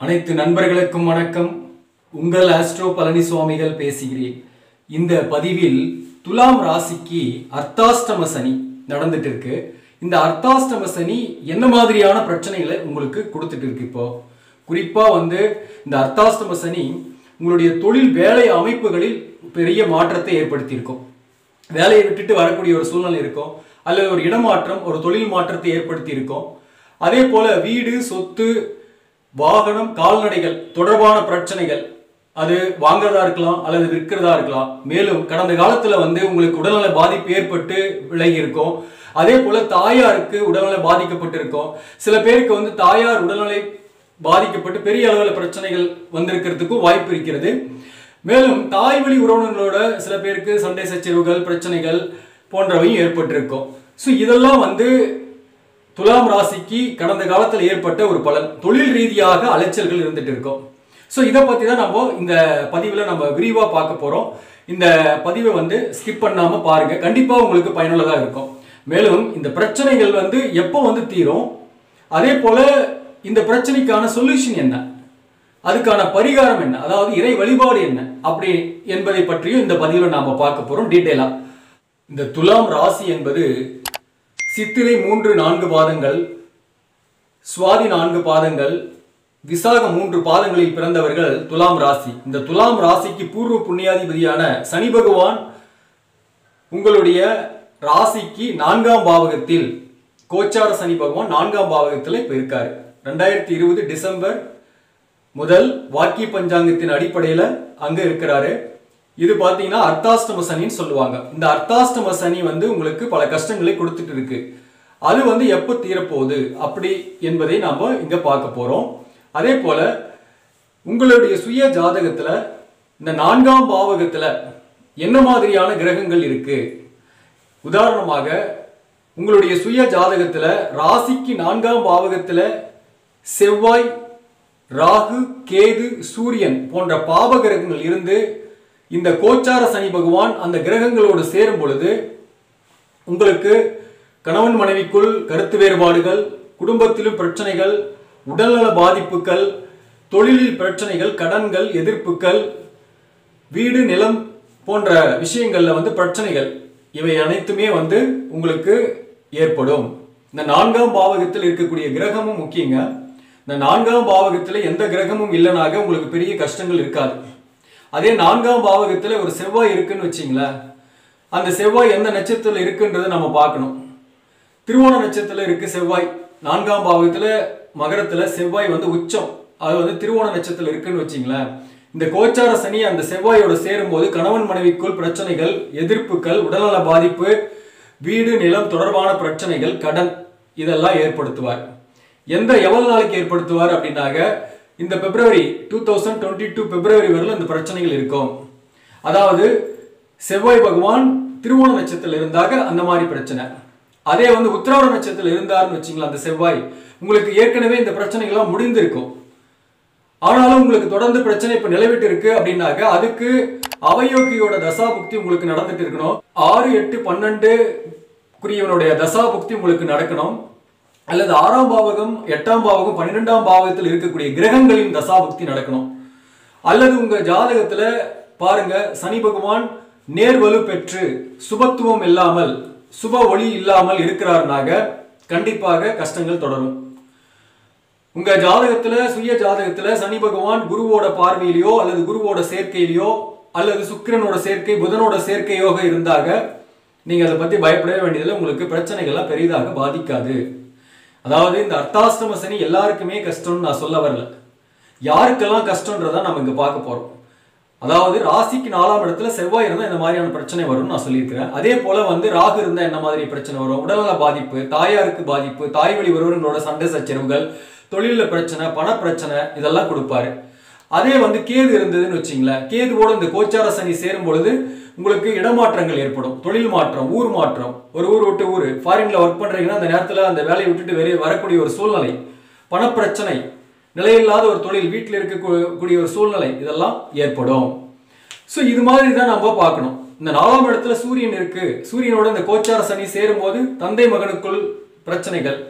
அனைத்து நண்பர்களுக்கும் வணக்கம் உங்கள் ஆஸ்ட்ரோ பழனிசுவாமிகள் பேசுகிறேன் இந்த பதிவில் துலாம் ராசிக்கு அர்த்தாஷ்டம சனி நடந்துட்டு இருக்கு இந்த அர்த்தாஷ்டம சனி என்ன மாதிரியான பிரச்சனைகளை உங்களுக்கு கொடுத்துட்டு இருக்கு இப்போ குறிப்பா வந்து இந்த அர்த்தாஷ்டம சனி உங்களுடைய தொழில் வேலை அமைப்புகளில் பெரிய மாற்றத்தை ஏற்படுத்தியிருக்கும் வேலையை விட்டுட்டு வரக்கூடிய ஒரு சூழ்நிலை இருக்கும் அல்லது ஒரு இடமாற்றம் ஒரு தொழில் மாற்றத்தை ஏற்படுத்தி இருக்கும் அதே போல வீடு சொத்து வாகனம் கால்நடைகள் தொடர்பான பிரச்சனைகள் அது வாங்குறதா இருக்கலாம் அல்லது விற்கிறதா இருக்கலாம் மேலும் கடந்த காலத்துல வந்து உங்களுக்கு உடல்நல பாதிப்பு ஏற்பட்டு விலகி இருக்கும் அதே போல தாயாருக்கு உடல்நல பாதிக்கப்பட்டிருக்கும் சில பேருக்கு வந்து தாயார் உடல்நிலை பாதிக்கப்பட்டு பெரிய அளவில் பிரச்சனைகள் வந்திருக்கிறதுக்கும் வாய்ப்பு இருக்கிறது மேலும் தாய் வழி உறவினர்களோட சில பேருக்கு சண்டை சச்சரவுகள் பிரச்சனைகள் போன்றவையும் ஏற்பட்டிருக்கும் ஸோ இதெல்லாம் வந்து துலாம் ராசிக்கு கடந்த காலத்தில் ஏற்பட்ட ஒரு பலன் தொழில் ரீதியாக அலைச்சல்கள் இருந்துட்டு இருக்கும் ஸோ இதை பற்றி தான் நம்ம இந்த பதிவில் நம்ம விரிவாக பார்க்க போகிறோம் இந்த பதிவை வந்து ஸ்கிப் பண்ணாமல் பாருங்க கண்டிப்பாக உங்களுக்கு பயனுள்ளதாக இருக்கும் மேலும் இந்த பிரச்சனைகள் வந்து எப்போ வந்து தீரும் அதே போல இந்த பிரச்சனைக்கான சொல்யூஷன் என்ன அதுக்கான பரிகாரம் என்ன அதாவது இறை வழிபாடு என்ன அப்படி என்பதை பற்றியும் இந்த பதிவில் நாம பார்க்க போறோம் டீட்டெயிலா இந்த துலாம் ராசி என்பது சித்திரை மூன்று நான்கு பாதங்கள் சுவாதி நான்கு பாதங்கள் விசாக மூன்று பாதங்களில் பிறந்தவர்கள் துலாம் ராசி இந்த துலாம் ராசிக்கு பூர்வ புண்ணியாதிபதியான சனி பகவான் உங்களுடைய ராசிக்கு நான்காம் பாவகத்தில் கோச்சார சனி பகவான் நான்காம் பாவகத்தில் இப்போ இருக்காரு ரெண்டாயிரத்தி இருபது டிசம்பர் முதல் வாக்கிய பஞ்சாங்கத்தின் அடிப்படையில் அங்க இருக்கிறாரு இது பார்த்தீங்கன்னா அர்த்தாஷ்டம சனின்னு சொல்லுவாங்க இந்த அர்த்தாஷ்டம சனி வந்து உங்களுக்கு பல கஷ்டங்களை கொடுத்துட்டு இருக்கு அது வந்து எப்போ தீரப்போகுது அப்படி என்பதை நாம இங்க பார்க்க போறோம் அதே போல உங்களுடைய சுய ஜாதகத்துல இந்த நான்காம் பாவகத்துல என்ன மாதிரியான கிரகங்கள் இருக்கு உதாரணமாக உங்களுடைய சுய ஜாதகத்துல ராசிக்கு நான்காம் பாவகத்துல செவ்வாய் ராகு கேது சூரியன் போன்ற பாவ கிரகங்கள் இருந்து இந்த கோச்சார சனி பகவான் அந்த கிரகங்களோடு சேரும் பொழுது உங்களுக்கு கணவன் மனைவிக்குள் கருத்து வேறுபாடுகள் குடும்பத்திலும் பிரச்சனைகள் உடல்நல பாதிப்புகள் தொழிலில் பிரச்சனைகள் கடன்கள் எதிர்ப்புகள் வீடு நிலம் போன்ற விஷயங்கள்ல வந்து பிரச்சனைகள் இவை அனைத்துமே வந்து உங்களுக்கு ஏற்படும் இந்த நான்காம் பாவகத்தில் இருக்கக்கூடிய கிரகமும் முக்கியங்க இந்த நான்காம் பாவகத்தில் எந்த கிரகமும் இல்லைனாக உங்களுக்கு பெரிய கஷ்டங்கள் இருக்காது அதே நான்காம் பாவகத்தில் ஒரு செவ்வாய் இருக்குன்னு வச்சிங்களேன் அந்த செவ்வாய் எந்த நட்சத்திரத்தில் இருக்குன்றதை நம்ம பார்க்கணும் திருவோண நட்சத்திரத்தில் இருக்கு செவ்வாய் நான்காம் பாவகத்தில் மகரத்தில் செவ்வாய் வந்து உச்சம் அது வந்து திருவோண நட்சத்திரத்தில் இருக்குன்னு வச்சிங்களேன் இந்த கோச்சார சனி அந்த செவ்வாயோட சேரும்போது கணவன் மனைவிக்குள் பிரச்சனைகள் எதிர்ப்புகள் உடல்நல பாதிப்பு வீடு நிலம் தொடர்பான பிரச்சனைகள் கடன் இதெல்லாம் ஏற்படுத்துவார் எந்த எவ்வளவு நாளைக்கு ஏற்படுத்துவார் அப்படின்னாக இந்த February two thousand twenty two February வரையிலும் இந்த பிரச்சனைகள் இருக்கும் அதாவது செவ்வாய் பகவான் திருவோண நட்சத்திரத்தில் இருந்தாக அந்த மாதிரி பிரச்சனை அதே வந்து உத்திராட நட்சத்திரத்தில் இருந்தாருன்னு வச்சிங்களா அந்த செவ்வாய் உங்களுக்கு ஏற்கனவே இந்த பிரச்சனைகள்லாம் முடிந்திருக்கும் ஆனாலும் உங்களுக்கு தொடர்ந்து பிரச்சனை இப்ப நிலவிட்டு இருக்கு அப்படின்னாக்க அதுக்கு அவயோகியோட தசாபுக்தி உங்களுக்கு நடந்துட்டு இருக்கணும் ஆறு எட்டு பன்னெண்டு குறியவனுடைய தசாபுக்தி உங்களுக்கு நடக்கணும் அல்லது ஆறாம் பாவகம் எட்டாம் பாவகம் பன்னிரெண்டாம் பாவகத்தில் இருக்கக்கூடிய கிரகங்களின் தசாபுக்தி நடக்கணும் அல்லது உங்க ஜாதகத்துல பாருங்க சனி பகவான் நேர்வலு பெற்று சுபத்துவம் இல்லாமல் சுப ஒளி இல்லாமல் இருக்கிறாருனாக கண்டிப்பாக கஷ்டங்கள் தொடரும் உங்க ஜாதகத்துல சுய ஜாதகத்துல சனி பகவான் குருவோட பார்வையிலையோ அல்லது குருவோட சேர்க்கையிலையோ அல்லது சுக்கிரனோட சேர்க்கை புதனோட சேர்க்கையோக இருந்தாக நீங்க அதை பத்தி பயப்படவே வேண்டியதில்லை உங்களுக்கு பிரச்சனைகள்லாம் பெரிதாக பாதிக்காது அதாவது இந்த அர்த்தாஷ்டம சனி எல்லாருக்குமே கஷ்டம்னு நான் சொல்ல வரல யாருக்கெல்லாம் கஷ்டன்றதை நம்ம இங்க பார்க்க போறோம் அதாவது ராசிக்கு நாலாம் இடத்துல செவ்வாய் இருந்தால் இந்த மாதிரியான பிரச்சனை வரும்னு நான் சொல்லியிருக்கிறேன் அதே போல வந்து ராகு இருந்தால் என்ன மாதிரி பிரச்சனை வரும் உடல்நல பாதிப்பு தாயாருக்கு பாதிப்பு தாய் வழி உறவினர்களோட சண்டை சச்சரவுகள் தொழிலில் பிரச்சனை பண பிரச்சனை இதெல்லாம் கொடுப்பாரு அதே வந்து கேது இருந்ததுன்னு வச்சிங்களேன் கேதுவோட இந்த கோச்சார சனி சேரும் பொழுது உங்களுக்கு இடமாற்றங்கள் ஏற்படும் தொழில் மாற்றம் ஊர் மாற்றம் ஒரு ஊர் விட்டு ஊர் ஃபாரின்ல ஒர்க் பண்றீங்கன்னா அந்த நேரத்தில் அந்த வேலையை விட்டுட்டு வெளியே வரக்கூடிய ஒரு சூழ்நிலை பணப்பிரச்சனை நிலையில்லாத ஒரு தொழில் வீட்டில் இருக்கக்கூடிய ஒரு சூழ்நிலை இதெல்லாம் ஏற்படும் ஸோ இது மாதிரி தான் நம்ம பார்க்கணும் இந்த நாலாம் இடத்துல சூரியன் இருக்கு சூரியனோட இந்த கோச்சார சனி சேரும்போது தந்தை மகனுக்குள் பிரச்சனைகள்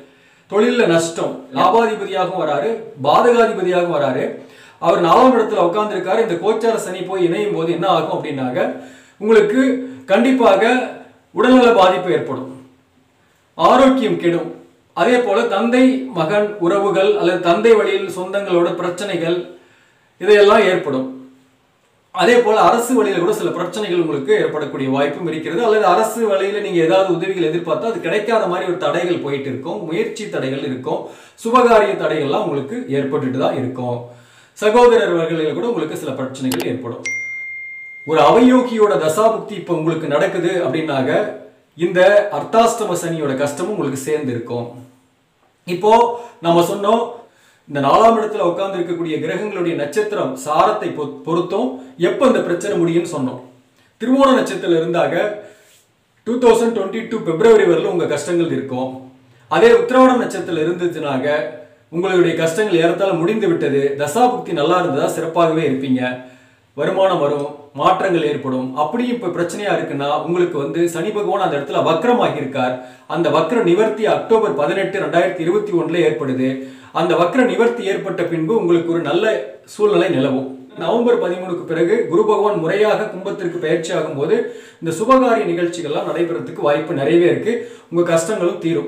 தொழில்ல நஷ்டம் லாபாதிபதியாகவும் வராரு பாதகாதிபதியாகவும் வராரு அவர் நாலாம் இடத்துல உட்கார்ந்திருக்காரு இந்த கோச்சார சனி போய் இணையும் போது என்ன ஆகும் அப்படின்னாக்க உங்களுக்கு கண்டிப்பாக உடல்நல பாதிப்பு ஏற்படும் ஆரோக்கியம் கெடும் அதே போல தந்தை மகன் உறவுகள் அல்லது தந்தை வழியில் சொந்தங்களோட பிரச்சனைகள் இதையெல்லாம் ஏற்படும் அதே போல அரசு வழியில கூட சில பிரச்சனைகள் உங்களுக்கு ஏற்படக்கூடிய வாய்ப்பும் இருக்கிறது அல்லது அரசு வழியில நீங்க ஏதாவது உதவிகள் எதிர்பார்த்தா அது கிடைக்காத மாதிரி ஒரு தடைகள் போயிட்டு இருக்கும் முயற்சி தடைகள் இருக்கும் சுபகாரிய தடைகள்லாம் உங்களுக்கு ஏற்பட்டுட்டு தான் இருக்கும் சகோதரர் வகையில கூட உங்களுக்கு சில பிரச்சனைகள் ஏற்படும் ஒரு அவயோகியோட தசாபுக்தி இப்போ உங்களுக்கு நடக்குது அப்படின்னாக இந்த அர்த்தாஷ்டம சனியோட கஷ்டமும் உங்களுக்கு சேர்ந்து இருக்கும் இப்போ நம்ம சொன்னோம் இந்த நாலாம் இடத்துல உட்கார்ந்து இருக்கக்கூடிய கிரகங்களுடைய நட்சத்திரம் சாரத்தை பொ- பொறுத்தும் எப்போ இந்த பிரச்சனை முடியும்னு சொன்னோம் திருவோண நட்சத்திரம் இருந்தாக two thousand twenty two February வரலும் உங்க கஷ்டங்கள் இருக்கும் அதே உத்திராவண நட்சத்திரம் இருந்துச்சுனாக உங்களுடைய கஷ்டங்கள் ஏறத்தாழ முடிந்து விட்டது தசாபுக்தி நல்லா இருந்ததா சிறப்பாகவே இருப்பீங்க வருமானம் வரும் மாற்றங்கள் ஏற்படும் அப்படி இப்ப பிரச்சனையா இருக்குன்னா உங்களுக்கு வந்து சனி பகவான் அந்த இடத்துல வக்ரமாகி இருக்கார் அந்த வக்ர நிவர்த்தி அக்டோபர் பதினெட்டு ரெண்டாயிரத்தி இருபத்தி ஒண்ணுல ஏற்படுது அந்த வக்ர நிவர்த்தி ஏற்பட்ட பின்பு உங்களுக்கு ஒரு நல்ல சூழ்நிலை நிலவும் நவம்பர் பதிமூணுக்கு பிறகு குரு பகவான் முறையாக கும்பத்திற்கு பயிற்சி ஆகும்போது இந்த சுபகாரிய நிகழ்ச்சிகள்லாம் நடைபெறதுக்கு வாய்ப்பு நிறையவே இருக்கு உங்க கஷ்டங்களும் தீரும்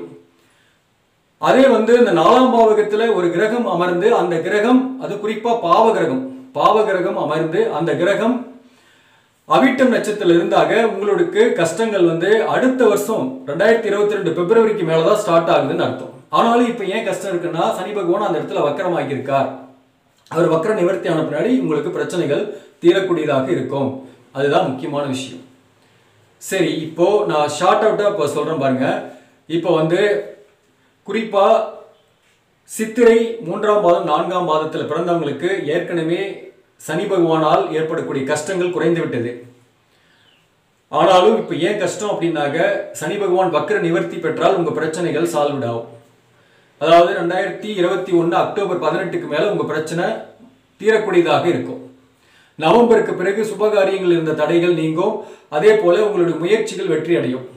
அதே வந்து இந்த நாலாம் பாவகத்துல ஒரு கிரகம் அமர்ந்து அந்த கிரகம் அது குறிப்பா பாவ கிரகம் பாவ கிரகம் அமர்ந்து அந்த கிரகம் அவிட்டம் நட்சத்திரத்துல இருந்தாக உங்களுக்கு கஷ்டங்கள் வந்து அடுத்த வருஷம் ரெண்டாயிரத்தி இருபத்தி ரெண்டு பிப்ரவரிக்கு மேலதான் ஸ்டார்ட் ஆகுதுன்னு அர்த்தம் ஆனாலும் இப்ப ஏன் கஷ்டம் இருக்குன்னா சனி பகவான் அந்த இடத்துல வக்கரமாகி இருக்கார் அவர் வக்கர நிவர்த்தி ஆன பின்னாடி உங்களுக்கு பிரச்சனைகள் தீரக்கூடியதாக இருக்கும் அதுதான் முக்கியமான விஷயம் சரி இப்போ நான் ஷார்ட் அவுட்டா இப்போ சொல்றேன் பாருங்க இப்போ வந்து குறிப்பா சித்திரை மூன்றாம் பாதம் நான்காம் பாதத்தில் பிறந்தவங்களுக்கு ஏற்கனவே சனி பகவானால் ஏற்படக்கூடிய கஷ்டங்கள் குறைந்து விட்டது ஆனாலும் இப்போ ஏன் கஷ்டம் அப்படின்னாக்க சனி பகவான் வக்ர நிவர்த்தி பெற்றால் உங்க பிரச்சனைகள் சால்வ் ஆகும் அதாவது ரெண்டாயிரத்தி இருபத்தி ஒன்று அக்டோபர் பதினெட்டுக்கு மேல உங்க பிரச்சனை தீரக்கூடியதாக இருக்கும் நவம்பருக்கு பிறகு சுபகாரியங்கள் இருந்த தடைகள் நீங்கும் அதே போல உங்களுடைய முயற்சிகள் வெற்றி அடையும்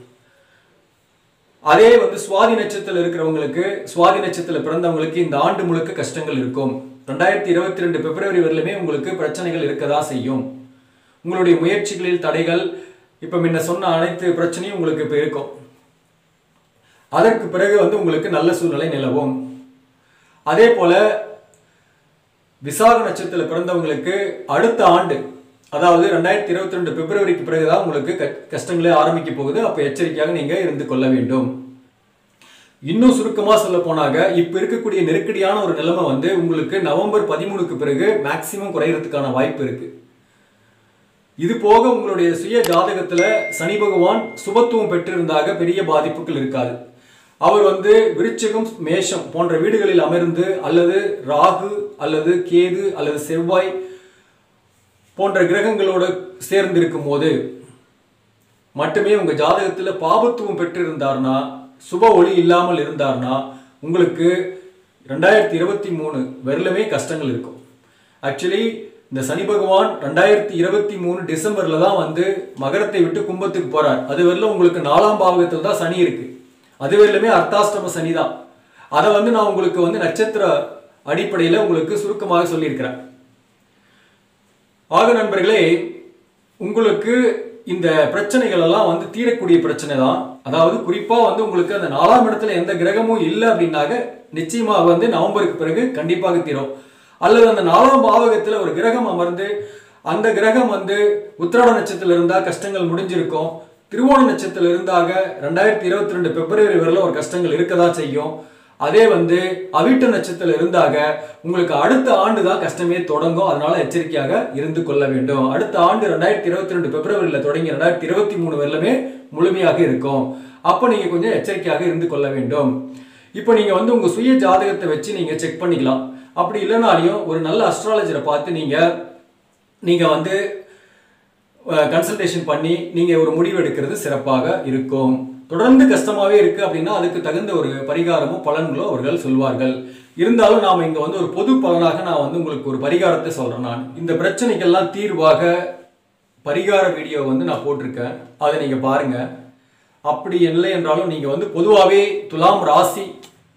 அதே வந்து சுவாதி நட்சத்திரத்தில் இருக்கிறவங்களுக்கு சுவாதி நட்சத்திரத்தில் பிறந்தவங்களுக்கு இந்த ஆண்டு முழுக்க கஷ்டங்கள் இருக்கும் ரெண்டாயிரத்தி இருபத்தி ரெண்டு பிப்ரவரி வரலுமே உங்களுக்கு பிரச்சனைகள் இருக்கதா செய்யும் உங்களுடைய முயற்சிகளில் தடைகள் இப்ப முன்ன சொன்ன அனைத்து பிரச்சனையும் உங்களுக்கு இப்ப இருக்கும் அதற்கு பிறகு வந்து உங்களுக்கு நல்ல சூழ்நிலை நிலவும் அதே போல விசாக நட்சத்திரத்தில் பிறந்தவங்களுக்கு அடுத்த ஆண்டு அதாவது ரெண்டாயிரத்தி இருபத்தி ரெண்டு பிப்ரவரிக்கு பிறகுதான் உங்களுக்கு க- கஷ்டங்களே ஆரம்பிக்க போகுது அப்ப எச்சரிக்கையாக நீங்க இருந்து கொள்ள வேண்டும் இன்னும் சுருக்கமா சொல்ல போனாங்க இப்ப இருக்கக்கூடிய நெருக்கடியான ஒரு நிலைமை வந்து உங்களுக்கு நவம்பர் பதிமூணுக்கு பிறகு மேக்சிமம் குறையறதுக்கான வாய்ப்பு இருக்கு இது போக உங்களுடைய சுய ஜாதகத்துல சனி பகவான் சுபத்துவம் பெற்றிருந்தாக பெரிய பாதிப்புகள் இருக்காது அவர் வந்து விருச்சிகம் மேஷம் போன்ற வீடுகளில் அமர்ந்து அல்லது ராகு அல்லது கேது அல்லது செவ்வாய் போன்ற கிரகங்களோட சேர்ந்து இருக்கும் போது மட்டுமே உங்க ஜாதகத்துல பாபத்துவம் பெற்றிருந்தார்னா சுப ஒளி இல்லாமல் இருந்தார்னா உங்களுக்கு ரெண்டாயிரத்தி இருபத்தி மூணு வரலுமே கஷ்டங்கள் இருக்கும் ஆக்சுவலி இந்த சனி பகவான் ரெண்டாயிரத்தி இருபத்தி மூணு டிசம்பர்ல தான் வந்து மகரத்தை விட்டு கும்பத்துக்கு போறார் அது வரல உங்களுக்கு நாலாம் பாவகத்தில் தான் சனி இருக்கு அது வரலுமே அர்த்தாஷ்டம சனி தான் அதை வந்து நான் உங்களுக்கு வந்து நட்சத்திர அடிப்படையில் உங்களுக்கு சுருக்கமாக சொல்லியிருக்கிறேன் ஆக நண்பர்களே உங்களுக்கு இந்த பிரச்சனைகள் எல்லாம் வந்து தீரக்கூடிய பிரச்சனை தான் அதாவது குறிப்பா வந்து உங்களுக்கு அந்த நாலாம் இடத்துல எந்த கிரகமும் இல்லை அப்படின்னாக்க நிச்சயமாக வந்து நவம்பருக்கு பிறகு கண்டிப்பாக தீரும் அல்லது அந்த நாலாம் பாவகத்துல ஒரு கிரகம் அமர்ந்து அந்த கிரகம் வந்து உத்திராட நட்சத்திரத்துல இருந்தா கஷ்டங்கள் முடிஞ்சிருக்கும் திருவோண நட்சத்திரத்துல இருந்தாக ரெண்டாயிரத்தி இருபத்தி ரெண்டு பிப்ரவரி வரல ஒரு கஷ்டங்கள் இருக்கதான் செய்யும் அதே வந்து அவிட்ட நட்சத்திரத்துல இருந்தாக உங்களுக்கு அடுத்த ஆண்டு தான் கஷ்டமே தொடங்கும் அதனால எச்சரிக்கையாக இருந்து கொள்ள வேண்டும் அடுத்த ஆண்டு ரெண்டாயிரத்தி இருபத்தி ரெண்டு பிப்ரவரியில தொடங்கி ரெண்டாயிரத்தி இருபத்தி மூணு வரலுமே முழுமையாக இருக்கும் அப்போ நீங்க கொஞ்சம் எச்சரிக்கையாக இருந்து கொள்ள வேண்டும் இப்போ நீங்க வந்து உங்க சுய ஜாதகத்தை வச்சு நீங்க செக் பண்ணிக்கலாம் அப்படி இல்லைனாலையும் ஒரு நல்ல அஸ்ட்ராலஜரை பார்த்து நீங்க நீங்க வந்து கன்சல்டேஷன் பண்ணி நீங்க ஒரு முடிவு எடுக்கிறது சிறப்பாக இருக்கும் தொடர்ந்து கஷ்டமாவே இருக்கு அப்படின்னா அதுக்கு தகுந்த ஒரு பரிகாரமோ பலன்களோ அவர்கள் சொல்வார்கள் இருந்தாலும் நாம இங்க வந்து ஒரு பொது பலனாக நான் வந்து உங்களுக்கு ஒரு பரிகாரத்தை சொல்றேன் நான் இந்த பிரச்சனைக்கெல்லாம் தீர்வாக பரிகார வீடியோ வந்து நான் போட்டிருக்கேன் அதை நீங்க பாருங்க அப்படி இல்லை என்றாலும் நீங்க வந்து பொதுவாகவே துலாம் ராசி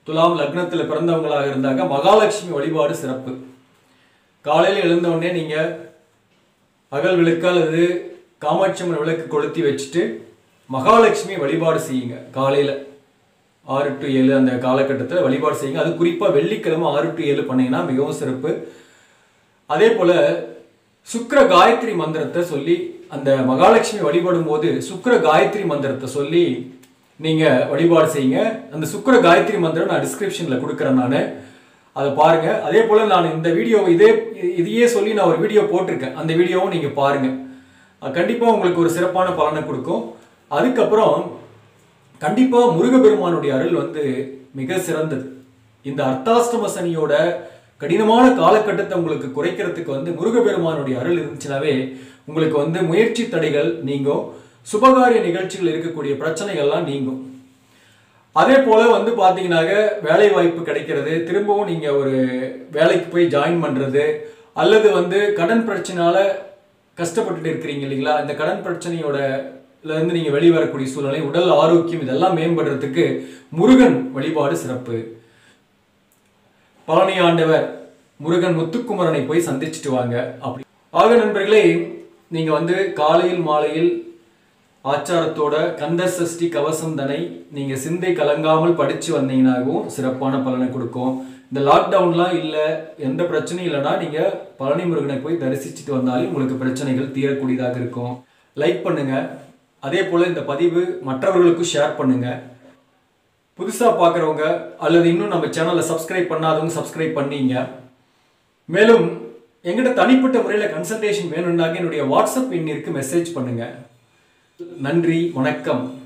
துலாம் லக்னத்தில் பிறந்தவங்களாக இருந்தாங்க மகாலட்சுமி வழிபாடு சிறப்பு காலையில் எழுந்த உடனே நீங்கள் அகல் விளக்கு அல்லது காமாட்சி அம்மன் விளக்கு கொளுத்தி வச்சுட்டு மகாலட்சுமி வழிபாடு செய்யுங்க காலையில் ஆறு டு ஏழு அந்த காலகட்டத்தில் வழிபாடு செய்யுங்க அது குறிப்பாக வெள்ளிக்கிழமை ஆறு டு ஏழு பண்ணீங்கன்னா மிகவும் சிறப்பு அதே போல் சுக்கிர காயத்ரி மந்திரத்தை சொல்லி அந்த மகாலட்சுமி வழிபடும் போது சுக்கிர காயத்ரி மந்திரத்தை சொல்லி நீங்கள் வழிபாடு செய்யுங்க அந்த சுக்கிர காயத்ரி மந்திரம் நான் டிஸ்கிரிப்ஷனில் கொடுக்குறேன் நான் அதை பாருங்க அதே போல் நான் இந்த வீடியோ இதே இதையே சொல்லி நான் ஒரு வீடியோ போட்டிருக்கேன் அந்த வீடியோவும் நீங்கள் பாருங்க கண்டிப்பாக உங்களுக்கு ஒரு சிறப்பான பலனை கொடுக்கும் அதுக்கப்புறம் கண்டிப்பாக முருகப்பெருமானுடைய அருள் வந்து மிக சிறந்தது இந்த அர்த்தாஷ்டம சனியோட கடினமான காலகட்டத்தை உங்களுக்கு குறைக்கிறதுக்கு வந்து முருகப்பெருமானுடைய அருள் இருந்துச்சுனாவே உங்களுக்கு வந்து முயற்சி தடைகள் நீங்கும் சுபகாரிய நிகழ்ச்சிகள் இருக்கக்கூடிய பிரச்சனைகள்லாம் நீங்கும் அதே போல வந்து பார்த்தீங்கன்னாக்க வேலை வாய்ப்பு கிடைக்கிறது திரும்பவும் நீங்க ஒரு வேலைக்கு போய் ஜாயின் பண்றது அல்லது வந்து கடன் பிரச்சனையால கஷ்டப்பட்டுட்டு இருக்கிறீங்க இல்லைங்களா இந்த கடன் பிரச்சனையோட ல இருந்து நீங்க வெளிவரக்கூடிய சூழ்நிலை உடல் ஆரோக்கியம் இதெல்லாம் மேம்படுறதுக்கு முருகன் வழிபாடு சிறப்பு பழனி ஆண்டவர் முருகன் முத்துக்குமரனை போய் சந்திச்சுட்டு வாங்க அப்படி ஆக நண்பர்களே நீங்க வந்து காலையில் மாலையில் ஆச்சாரத்தோட கந்த சஷ்டி கவசம் தனை நீங்க சிந்தை கலங்காமல் படிச்சு வந்தீங்கன்னாகவும் சிறப்பான பலனை கொடுக்கும் இந்த லாக்டவுன்லாம் இல்லை எந்த பிரச்சனையும் இல்லைன்னா நீங்க பழனி முருகனை போய் தரிசிச்சுட்டு வந்தாலும் உங்களுக்கு பிரச்சனைகள் தீரக்கூடியதாக இருக்கும் லைக் பண்ணுங்க அதே போல இந்த பதிவு மற்றவர்களுக்கும் ஷேர் பண்ணுங்க புதுசா பார்க்குறவங்க அல்லது இன்னும் நம்ம சேனலை சப்ஸ்கிரைப் பண்ணாதவங்க சப்ஸ்கிரைப் பண்ணீங்க மேலும் எங்கிட்ட தனிப்பட்ட முறையில் கன்சல்டேஷன் வேணும்னாக்க என்னுடைய வாட்ஸ்அப் எண்ணிற்கு மெசேஜ் பண்ணுங்க நன்றி வணக்கம்